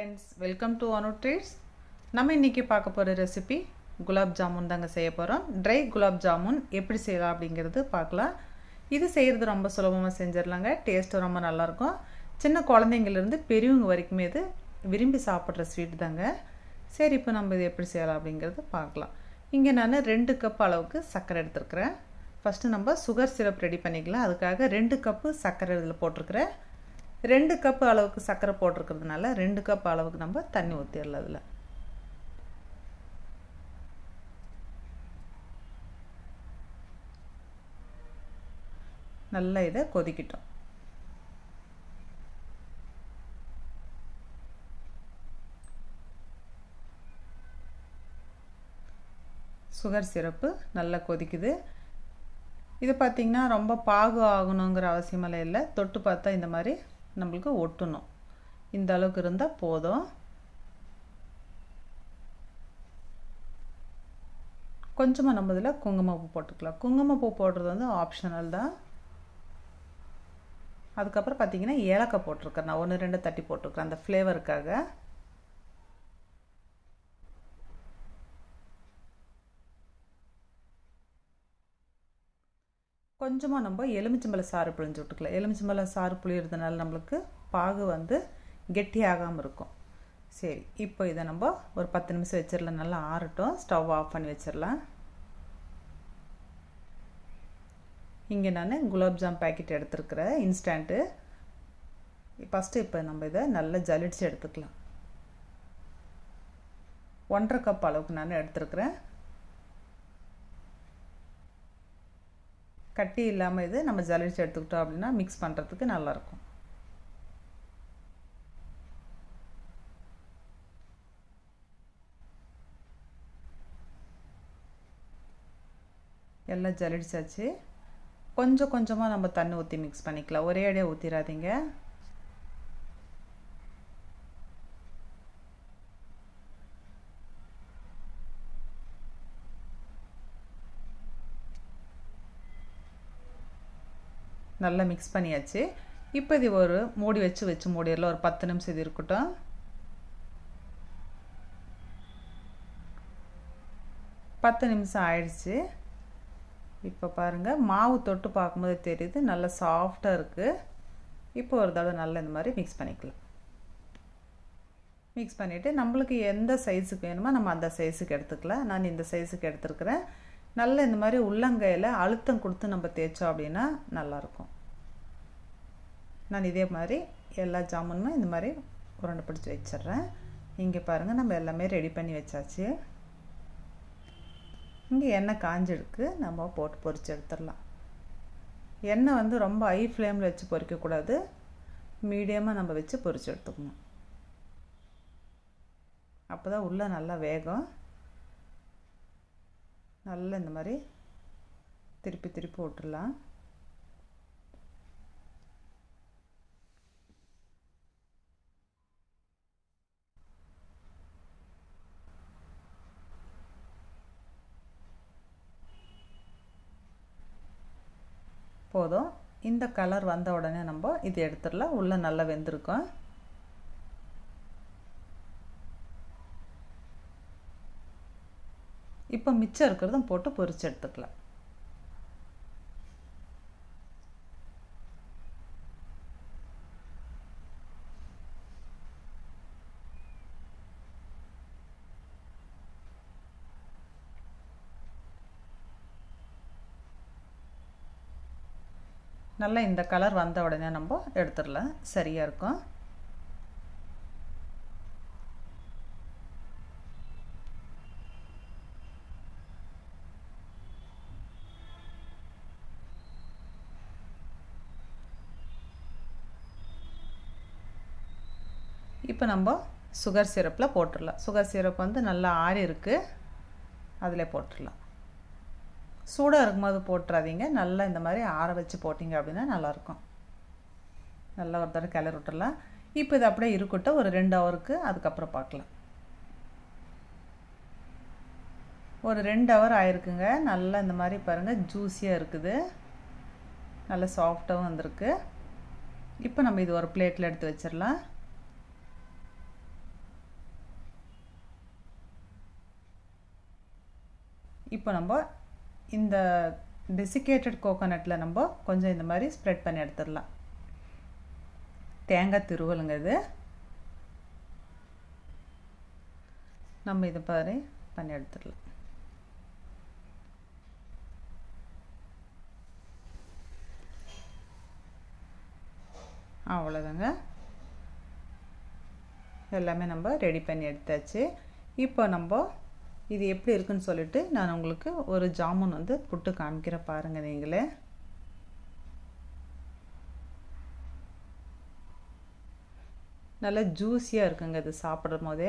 friends welcome to Anu treats நம்ம இன்றைக்கி பார்க்க போகிற ரெசிபி குலாப் ஜாமுன் தாங்க செய்ய போகிறோம் ட்ரை குலாப் ஜாமுன் எப்படி செய்யலாம் அப்படிங்கிறது பார்க்கலாம் இது செய்கிறது ரொம்ப சுலபமாக செஞ்சிடலாங்க டேஸ்ட்டும் ரொம்ப நல்லாயிருக்கும் சின்ன குழந்தைங்கள்லேருந்து பெரியவங்க வரைக்குமே இது விரும்பி சாப்பிட்ற ஸ்வீட் தாங்க சரி இப்போ நம்ம இது எப்படி செய்யலாம் அப்படிங்கிறது பார்க்கலாம் இங்கே நான் ரெண்டு கப் அளவுக்கு சர்க்கரை எடுத்துருக்குறேன் ஃபஸ்ட்டு நம்ம சுகர் சிரப் ரெடி பண்ணிக்கலாம் அதுக்காக ரெண்டு கப்பு சர்க்கரை இதில் போட்டிருக்கிறேன் ரெண்டு கப் அளவுக்கு சர்க்கரை போட்டிருக்கிறதுனால ரெண்டு கப் அளவுக்கு நம்ம தண்ணி ஊற்றிடலாம் அதில் நல்லா இதை கொதிக்கிட்டோம் சுகர் சிரப்பு நல்லா கொதிக்குது இது பார்த்திங்கன்னா ரொம்ப பாகு ஆகணுங்கிற அவசியமெல்லாம் இல்லை தொட்டு பார்த்தா இந்த மாதிரி நம்மளுக்கு ஒட்டணும் இந்த அளவுக்கு இருந்தால் போதும் கொஞ்சமாக நம்ம இதில் குங்குமப்பூ போட்டுக்கலாம் குங்குமப்பூ போடுறது வந்து ஆப்ஷனல் தான் அதுக்கப்புறம் பார்த்திங்கன்னா ஏலக்காய் போட்டிருக்கேன் நான் ஒன்று ரெண்டு தட்டி போட்டிருக்கேன் அந்த ஃப்ளேவருக்காக கொஞ்சமாக நம்ம எலுமிச்சம்பழ சாறு பிழிஞ்சு விட்டுக்கலாம் எலுமிச்சம்பழ சாறு புளியறதுனால நம்மளுக்கு பாகு வந்து கெட்டியாகாமல் இருக்கும் சரி இப்போ இதை நம்ம ஒரு பத்து நிமிஷம் வச்சிடலாம் நல்லா ஆறட்டும் ஸ்டவ் ஆஃப் பண்ணி வச்சிடலாம் இங்கே நான் குலாப்ஜாம் பேக்கெட் எடுத்துருக்கிறேன் இன்ஸ்டண்ட்டு ஃபஸ்ட்டு இப்போ நம்ம இதை நல்லா ஜலிடிச்சு எடுத்துக்கலாம் ஒன்றரை கப் அளவுக்கு நான் எடுத்துருக்குறேன் கட்டி இல்லாமல் இது நம்ம ஜலிச்சு எடுத்துக்கிட்டோம் அப்படின்னா மிக்ஸ் பண்ணுறதுக்கு நல்லாயிருக்கும் எல்லாம் ஜலிடிச்சாச்சு கொஞ்சம் கொஞ்சமாக நம்ம தண்ணி ஊற்றி மிக்ஸ் பண்ணிக்கலாம் ஒரே அடியாக ஊற்றிடாதீங்க நல்லா மிக்ஸ் பண்ணியாச்சு இப்போ இது ஒரு மூடி வச்சு வச்சு மூடிடலாம் ஒரு பத்து நிமிஷம் இது இருக்கட்டும் பத்து நிமிஷம் ஆயிடுச்சு இப்போ பாருங்கள் மாவு தொட்டு பார்க்கும்போது தெரியுது நல்லா சாஃப்டாக இருக்குது இப்போ ஒரு தடவை நல்லா இந்த மாதிரி மிக்ஸ் பண்ணிக்கலாம் மிக்ஸ் பண்ணிவிட்டு நம்மளுக்கு எந்த சைஸுக்கு வேணுமோ நம்ம அந்த சைஸுக்கு எடுத்துக்கலாம் நான் இந்த சைஸுக்கு எடுத்துருக்கிறேன் நல்ல இந்த மாதிரி உள்ளங்கையில் அழுத்தம் கொடுத்து நம்ம தேய்ச்சோம் அப்படின்னா நல்லாயிருக்கும் நான் இதே மாதிரி எல்லா ஜாமுனுமே இந்த மாதிரி உருண்டை பிடிச்சி வச்சிட்றேன் இங்கே பாருங்கள் நம்ம எல்லாமே ரெடி பண்ணி வச்சாச்சு இங்கே எண்ணெய் காஞ்சிடுக்கு நம்ம போட்டு பொரிச்சு எடுத்துடலாம் எண்ணெய் வந்து ரொம்ப ஹை ஃப்ளேமில் வச்சு பொரிக்கக்கூடாது மீடியமாக நம்ம வச்சு பொரிச்சு எடுத்துக்கணும் அப்போ தான் உள்ளே நல்லா வேகும் நல்லா இந்த மாதிரி திருப்பி திருப்பி விட்டுடலாம் போதும் இந்த கலர் வந்த உடனே நம்ம இது எடுத்துடலாம் உள்ளே நல்லா வெந்திருக்கும் இப்போ மிச்சம் இருக்கிறதும் போட்டு பொரிச்சு எடுத்துக்கலாம் நல்லா இந்த கலர் வந்த உடனே நம்ம எடுத்துடலாம் சரியாக இருக்கும் இப்போ நம்ம சுகர் சிரப்பில் போட்டுடலாம் சுகர் சிரப் வந்து நல்லா ஆறி இருக்குது அதில் போட்டுடலாம் சூடாக இருக்கும்போது போட்டுறாதீங்க நல்லா இந்த மாதிரி ஆற வச்சு போட்டிங்க அப்படின்னா நல்லாயிருக்கும் நல்லா ஒரு தடவை கிளறி விட்டுடலாம் இப்போ இது அப்படியே இருக்கட்டும் ஒரு ரெண்டு ஹவருக்கு அதுக்கப்புறம் பார்க்கலாம் ஒரு ரெண்டு ஹவர் ஆயிருக்குங்க நல்லா இந்த மாதிரி பாருங்கள் ஜூஸியாக இருக்குது நல்லா சாஃப்டாகவும் வந்திருக்கு இப்போ நம்ம இது ஒரு பிளேட்டில் எடுத்து வச்சிடலாம் இப்போ நம்ம இந்த டெசிகேட்டட் கோகோனட்டில் நம்ம கொஞ்சம் இந்த மாதிரி ஸ்ப்ரெட் பண்ணி எடுத்துடலாம் தேங்காய் திருவலுங்க இது நம்ம இதை பாரு பண்ணி எடுத்துடலாம் அவ்வளோதாங்க எல்லாமே நம்ம ரெடி பண்ணி எடுத்தாச்சு இப்போ நம்ம இது எப்படி இருக்குன்னு சொல்லிட்டு நான் உங்களுக்கு ஒரு ஜாமுன் வந்து புட்டு காமிக்கிற பாருங்கள் நீங்களே நல்லா ஜூஸியாக இருக்குங்க இது சாப்பிடும் போதே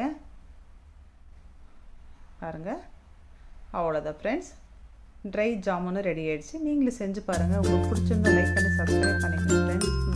பாருங்கள் அவ்வளோதான் ஃப்ரெண்ட்ஸ் ட்ரை ஜாமுனும் ரெடி ஆகிடுச்சு நீங்களும் செஞ்சு பாருங்கள் உங்களுக்கு பிடிச்சிருந்தா லைக் பண்ணி சப்ஸ்கிரைப் பண்ணிக்கோங்க ஃப்ரெண்ட்ஸ்